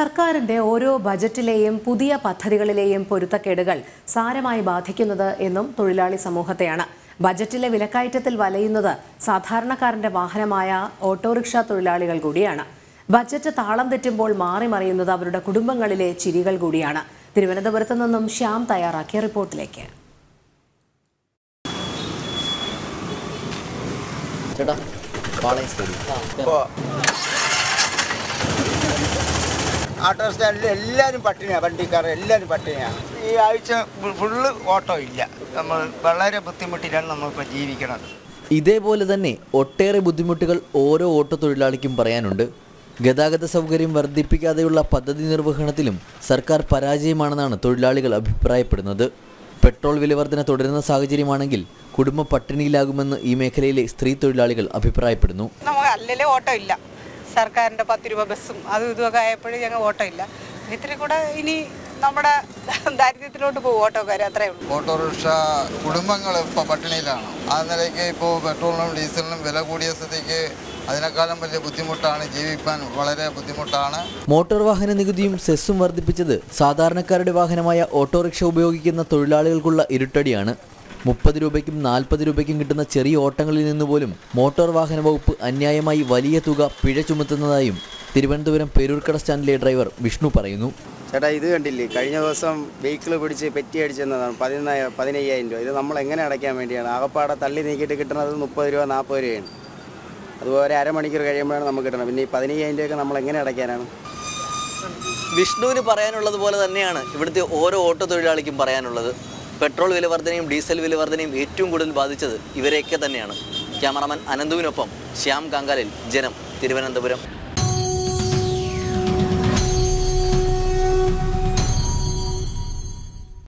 സർക്കാരിന്റെ ഓരോ ബജറ്റിലെയും പുതിയ പദ്ധതികളിലെയും പൊരുത്തക്കേടുകൾ സാരമായി ബാധിക്കുന്നത് എന്നും തൊഴിലാളി സമൂഹത്തെയാണ് ബജറ്റിലെ വിലക്കയറ്റത്തിൽ വലയുന്നത് സാധാരണക്കാരന്റെ വാഹനമായ ഓട്ടോറിക്ഷ തൊഴിലാളികൾ കൂടിയാണ് ബജറ്റ് താളം തെറ്റുമ്പോൾ മാറി മറിയുന്നത് അവരുടെ കുടുംബങ്ങളിലെ ചിരികൾ കൂടിയാണ് തിരുവനന്തപുരത്ത് നിന്നും ശ്യാം തയ്യാറാക്കിയ റിപ്പോർട്ടിലേക്ക് ചേട്ടാ പാളയം സ്റ്റേഡിയം ഇപ്പോൾ ഓട്ടോ സ്റ്റാൻഡിൽ എല്ലാവരും പട്ടിണിയാണ് വണ്ടിക്കാർ എല്ലാവരും പട്ടിണിയാണ് ഈ ആഴ്ച ഫുള്ള് ഓട്ടോ ഇല്ല നമ്മൾ വളരെ ബുദ്ധിമുട്ടിലാണ് നമ്മളിപ്പോൾ ജീവിക്കുന്നത് ഇതേപോലെ തന്നെ ഒട്ടേറെ ബുദ്ധിമുട്ടുകൾ ഓരോ ഓട്ടോ തൊഴിലാളിക്കും പറയാനുണ്ട് ഗതാഗത സൗകര്യം വർദ്ധിപ്പിക്കാതെയുള്ള പദ്ധതി നിർവഹണത്തിലും സർക്കാർ പരാജയമാണെന്നാണ് തൊഴിലാളികൾ അഭിപ്രായപ്പെടുന്നത് പെട്രോൾ വിലവർധന തുടരുന്ന സാഹചര്യമാണെങ്കിൽ കുടുംബം പട്ടിണിയിലാകുമെന്ന് ഈ മേഖലയിലെ സ്ത്രീ തൊഴിലാളികൾ അഭിപ്രായപ്പെടുന്നു നമുക്ക് അല്ലല്ലേ ഓട്ടോ ഇല്ല സർക്കാരിൻ്റെ പത്ത് രൂപ ബസ്സും അതും ഇതുമൊക്കെ ആയപ്പോഴും ഞങ്ങൾ ഓട്ടോ ഇല്ല ഇത്തിരി കൂടെ ഇനി നമ്മുടെ ദാരിദ്ര്യത്തിലോട്ട് പോകും ഓട്ടോക്കാർ അത്രേ ഉള്ളൂ ഓട്ടോറിക്ഷ കുടുംബങ്ങൾ ഇപ്പോൾ പട്ടിണിയിലാണ് ആ നിലയ്ക്ക് ഇപ്പോൾ പെട്രോളിനും ഡീസലിനും വില കൂടിയ സ്ഥിതിക്ക് അതിനേക്കാളും വലിയ ബുദ്ധിമുട്ടാണ് ജീവിക്കാൻ വളരെ ബുദ്ധിമുട്ടാണ് മോട്ടോർ വാഹന നികുതിയും സെസ്സും വർദ്ധിപ്പിച്ചത് സാധാരണക്കാരുടെ വാഹനമായ ഓട്ടോറിക്ഷ ഉപയോഗിക്കുന്ന തൊഴിലാളികൾക്കുള്ള ഇരുട്ടടിയാണ് മുപ്പത് രൂപയ്ക്കും നാൽപ്പത് രൂപയ്ക്കും കിട്ടുന്ന ചെറിയ ഓട്ടങ്ങളിൽ നിന്ന് പോലും മോട്ടോർ വാഹന വകുപ്പ് അന്യായമായി വലിയ തുക പിഴ ചുമത്തുന്നതായും തിരുവനന്തപുരം പേരൂർക്കട സ്റ്റാൻഡിലെ ഡ്രൈവർ വിഷ്ണു പറയുന്നു ചേട്ടാ ഇത് കണ്ടില്ലേ കഴിഞ്ഞ ദിവസം വെഹിക്കിൾ പിടിച്ച് പെറ്റി അടിച്ചെന്നതാണ് പതിനായ പതിനയ്യായിരം രൂപ ഇത് നമ്മൾ എങ്ങനെ അടയ്ക്കാൻ വേണ്ടിയാണ് ആകപ്പാടെ തള്ളി നീക്കിയിട്ട് കിട്ടുന്നത് മുപ്പത് രൂപ നാൽപ്പത് രൂപയാണ് അതുപോലെ അരമണിക്കൂർ കഴിയുമ്പോഴാണ് നമുക്ക് കിട്ടണം പിന്നെ ഈ പതിനയ്യായിരം രൂപയൊക്കെ നമ്മൾ എങ്ങനെ അടയ്ക്കാനാണ് വിഷ്ണുവിന് പറയാനുള്ളത് പോലെ തന്നെയാണ് ഇവിടുത്തെ ഓരോ ഓട്ടോ തൊഴിലാളിക്കും പറയാനുള്ളത് പെട്രോൾ വില വർധനയും ഡീസൽ വില വർധനയും ഏറ്റവും കൂടുതൽ ബാധിച്ചത് ഇവരെയൊക്കെ തന്നെയാണ് ക്യാമറാമാൻ അനന്തുവിനൊപ്പം ശ്യാം കാങ്കാലിൽ ജനം തിരുവനന്തപുരം